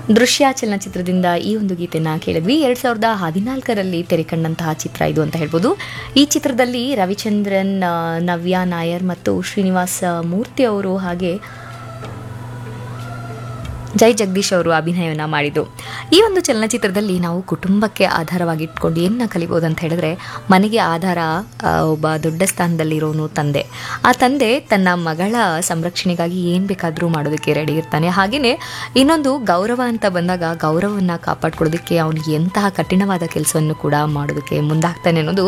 ದೃಶ್ಯ ಚಲನಚಿತ್ರದಿಂದ ಈ ಒಂದು ಗೀತೆನ ಕೇಳಿದ್ವಿ ಎರಡ್ ಸಾವಿರದ ಹದಿನಾಲ್ಕರಲ್ಲಿ ತೆರೆಕಂಡಂತಹ ಚಿತ್ರ ಇದು ಅಂತ ಹೇಳ್ಬೋದು ಈ ಚಿತ್ರದಲ್ಲಿ ರವಿಚಂದ್ರನ್ ಆ, ನವ್ಯಾ ನಾಯರ್ ಮತ್ತು ಶ್ರೀನಿವಾಸ ಮೂರ್ತಿ ಅವರು ಹಾಗೆ ಜೈ ಜಗದೀಶ್ ಅವರು ಅಭಿನಯವನ್ನು ಮಾಡಿದ್ದು ಈ ಒಂದು ಚಲನಚಿತ್ರದಲ್ಲಿ ನಾವು ಕುಟುಂಬಕ್ಕೆ ಆಧಾರವಾಗಿ ಇಟ್ಕೊಂಡು ಏನನ್ನ ಕಲಿಬೋದು ಅಂತ ಹೇಳಿದ್ರೆ ಮನೆಗೆ ಆಧಾರ ಆ, ಒಬ್ಬ ದೊಡ್ಡ ಸ್ಥಾನದಲ್ಲಿರೋನು ತಂದೆ ಆ ತಂದೆ ತನ್ನ ಮಗಳ ಸಂರಕ್ಷಣೆಗಾಗಿ ಏನು ಬೇಕಾದರೂ ಮಾಡೋದಕ್ಕೆ ರೆಡಿ ಇರ್ತಾನೆ ಹಾಗೆಯೇ ಇನ್ನೊಂದು ಗೌರವ ಅಂತ ಬಂದಾಗ ಗೌರವವನ್ನು ಕಾಪಾಡ್ಕೊಳ್ಳೋದಕ್ಕೆ ಅವನಿಗೆ ಎಂತಹ ಕಠಿಣವಾದ ಕೆಲಸವನ್ನು ಕೂಡ ಮಾಡೋದಕ್ಕೆ ಮುಂದಾಗ್ತಾನೆ ಅನ್ನೋದು